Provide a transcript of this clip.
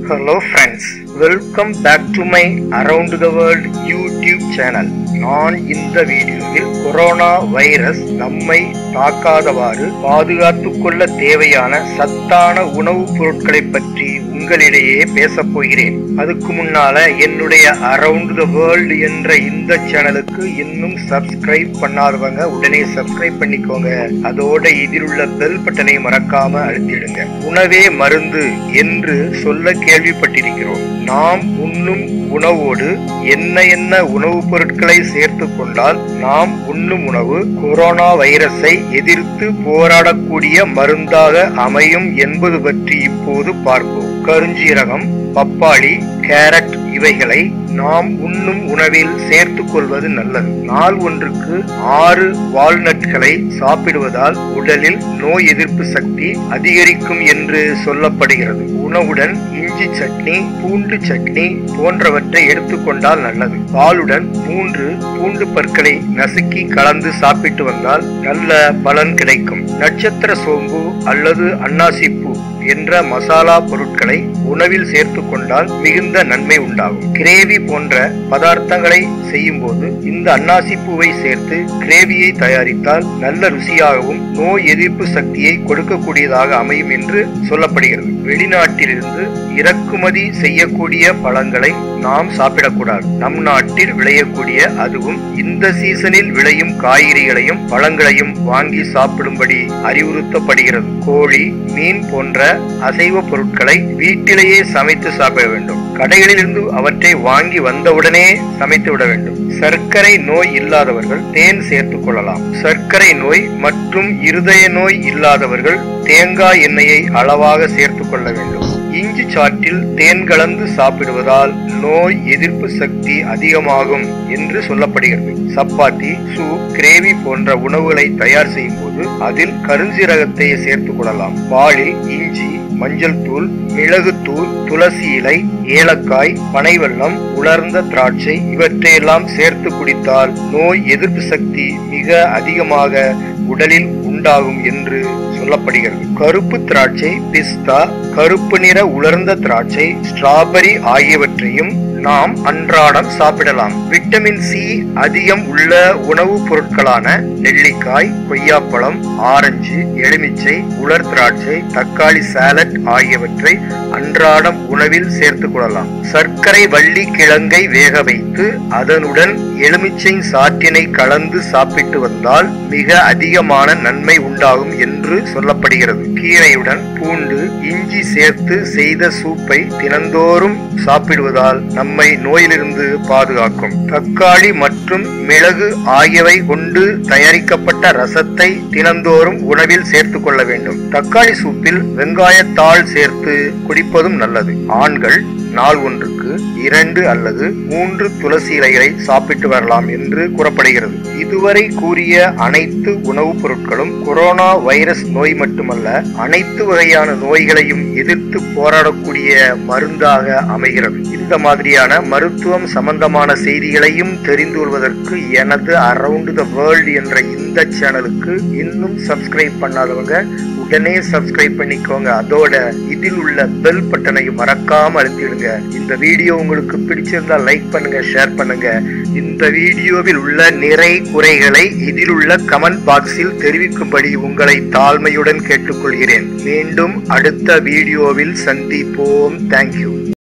hello friends welcome back to my around the world YouTube channel நான் இந்த வீடியோவில் corona virus நம்மை தாக்காதவாறு பாதுகாத்துக் கொள்ள தேவையான சத்தான உணவுப் பொருட்களை பற்றி உங்களிடையே பேசப் போகிறேன் அதுக்கு முன்னால என்னுடைய அரவுண்ட் த வேர்ல்ட் என்ற இந்த சேனலுக்கு இன்னும் சப்ஸ்கிரைப் பண்ணாதவங்க உடனே சப்ஸ்கிரைப் பண்ணிக்கோங்க அதோட இதில் உள்ள பெல் பட்டனை மறக்காம அழுத்திடுங்க உணவே மருந்து என்று சொல்ல கேள்விப்பட்டிருக்கிறோம் நாம் உண்ணும் உணவோடு என்ன என்ன உணவுப் பொருட்களை சேர்த்து கொண்டால் நாம் உண்ணும் உணவு கொரோனா வைரஸை எதிர்த்து போராடக்கூடிய மருந்தாக அமையும் என்பது பற்றி இப்போது பார்ப்போம் கருஞ்சீரகம் பப்பாளி கேரட் இவைகளை நாம் உண்ணும் உணவில் சேர்த்துக் கொள்வது நல்லது நாள் ஒன்றுக்கு ஆறு வால்நட்களை சாப்பிடுவதால் உடலில் நோய் எதிர்ப்பு சக்தி அதிகரிக்கும் என்று சொல்லப்படுகிறது உணவுடன் இஞ்சி சட்னி பூண்டு சட்னி போன்றவற்றை எடுத்துக்கொண்டால் நல்லது பாலுடன் மூன்று பூண்டு பற்களை நசுக்கி கலந்து சாப்பிட்டு வந்தால் நல்ல பலன் கிடைக்கும் நட்சத்திர சோம்பு அல்லது அன்னாசிப்பூ என்ற மசாலா பொருட்களை உணவில் சேர்த்து கொண்டால் மிகுந்த நன்மை உண்டாகும் கிரேவி போன்ற பதார்த்தங்களை செய்யும் போது இந்த அன்னாசி பூவை சேர்த்து கிரேவியை தயாரித்தால் நல்ல ருசியாகவும் நோய் எதிர்ப்பு சக்தியை கொடுக்கக்கூடியதாக அமையும் என்று சொல்லப்படுகிறது வெளிநாட்டிலிருந்து இறக்குமதி செய்யக்கூடிய பழங்களை நாம் சாப்பிடக்கூடாது நம் நாட்டில் விளையக்கூடிய அதுவும் இந்த சீசனில் விளையும் காய்கறிகளையும் பழங்களையும் வாங்கி சாப்பிடும்படி அறிவுறுத்தப்படுகிறது கோழி மீன் போன்ற அசைவ பொருட்களை வீட்டிலேயே சமைத்து சாப்பிட வேண்டும் கடைகளிலிருந்து அவற்றை வாங்கி வந்தவுடனே சமைத்து விட வேண்டும் சர்க்கரை நோய் இல்லாதவர்கள் தேன் சேர்த்துக் கொள்ளலாம் சர்க்கரை நோய் மற்றும் இருதய நோய் இல்லாதவர்கள் தேங்காய் எண்ணெயை அளவாக சேர்த்துக் கொள்ள வேண்டும் இஞ்சி சாற்றில் தேன் கலந்து சாப்பிடுவதால் நோய் எதிர்ப்பு சக்தி அதிகமாகும் என்று சொல்லப்படுகிறது சப்பாத்தி சூப் கிரேவி போன்ற உணவுகளை தயார் செய்யும் போது அதில் கருஞ்சீரகத்தை சேர்த்துக் கொள்ளலாம் பாலில் இஞ்சி மஞ்சள் தூள் மிளகுத்தூள் துளசி இலை ஏலக்காய் பனைவெல்லம் உலர்ந்த திராட்சை இவற்றையெல்லாம் சேர்த்து குடித்தால் நோய் எதிர்ப்பு சக்தி மிக அதிகமாக உடலில் உண்டாகும் என்று சொல்லப்படுகிறது கருப்பு திராட்சை பிஸ்தா கருப்பு நிற உலர்ந்த திராட்சை ஸ்ட்ராபெரி ஆகியவற்றையும் நாம் அன்றாடம் சாப்பிடலாம் விட்டமின் சி அதிகம் உள்ள உணவுப் பொருட்களான நெல்லிக்காய் கொய்யாப்பழம் ஆரஞ்சு எலுமிச்சை உலர் திராட்சை தக்காளி சாலட் ஆகியவற்றை அன்றாடம் உணவில் சேர்த்துக் கொள்ளலாம் சர்க்கரை வள்ளி கிழங்கை வேக வைத்து அதனுடன் எலுமிச்சை சாற்றினை கலந்து சாப்பிட்டு வந்தால் மிக அதிகமான நன்மை உண்டாகும் என்று சொல்லப்படுகிறது கீரையுடன் பூண்டு இஞ்சி சேர்த்து செய்த சூப்பை தினந்தோறும் சாப்பிடுவதால் நம்மை நோயிலிருந்து பாதுகாக்கும் தக்காளி மற்றும் மிளகு ஆகியவை கொண்டு தயாரிக்கப்பட்ட ரசத்தை தினந்தோறும் உணவில் சேர்த்து கொள்ள வேண்டும் தக்காளி சூப்பில் வெங்காயத்தாள் சேர்த்து குடிப்பதும் நல்லது ஆண்கள் நாள் ஒன்றுக்கு இரண்டு அல்லது மூன்று துளசி இலைகளை சாப்பிட்டு வரலாம் என்று கூறப்படுகிறது இதுவரை கூறிய அனைத்து உணவுப் பொருட்களும் கொரோனா வைரஸ் நோய் மட்டுமல்ல அனைத்து வகையான நோய்களையும் எதிர்த்து போராடக்கூடிய மருந்தாக அமைகிறது இந்த மாதிரியான மருத்துவம் சம்பந்தமான செய்திகளையும் தெரிந்து கொள்வதற்கு எனது அரவுண்ட் த வேர்ல்ட் என்ற இந்த சேனலுக்கு இன்னும் சப்ஸ்கிரைப் பண்ணாதவங்க உடனே சப்ஸ்கிரைப் பண்ணிக்கோங்க அதோட இதில் உள்ள பெல் பட்டனையும் மறக்காம அழுத்திடுங்க இந்த வீடியோ உங்களுக்கு பிடிச்சிருந்தா லைக் பண்ணுங்க ஷேர் பண்ணுங்க இந்த வீடியோவில் உள்ள நிறை குறைகளை இதில் உள்ள கமெண்ட் பாக்ஸில் தெரிவிக்கும்படி உங்களை தாழ்மையுடன் கேட்டுக்கொள்கிறேன் மீண்டும் அடுத்த வீடியோவில் சந்திப்போம் தேங்க்யூ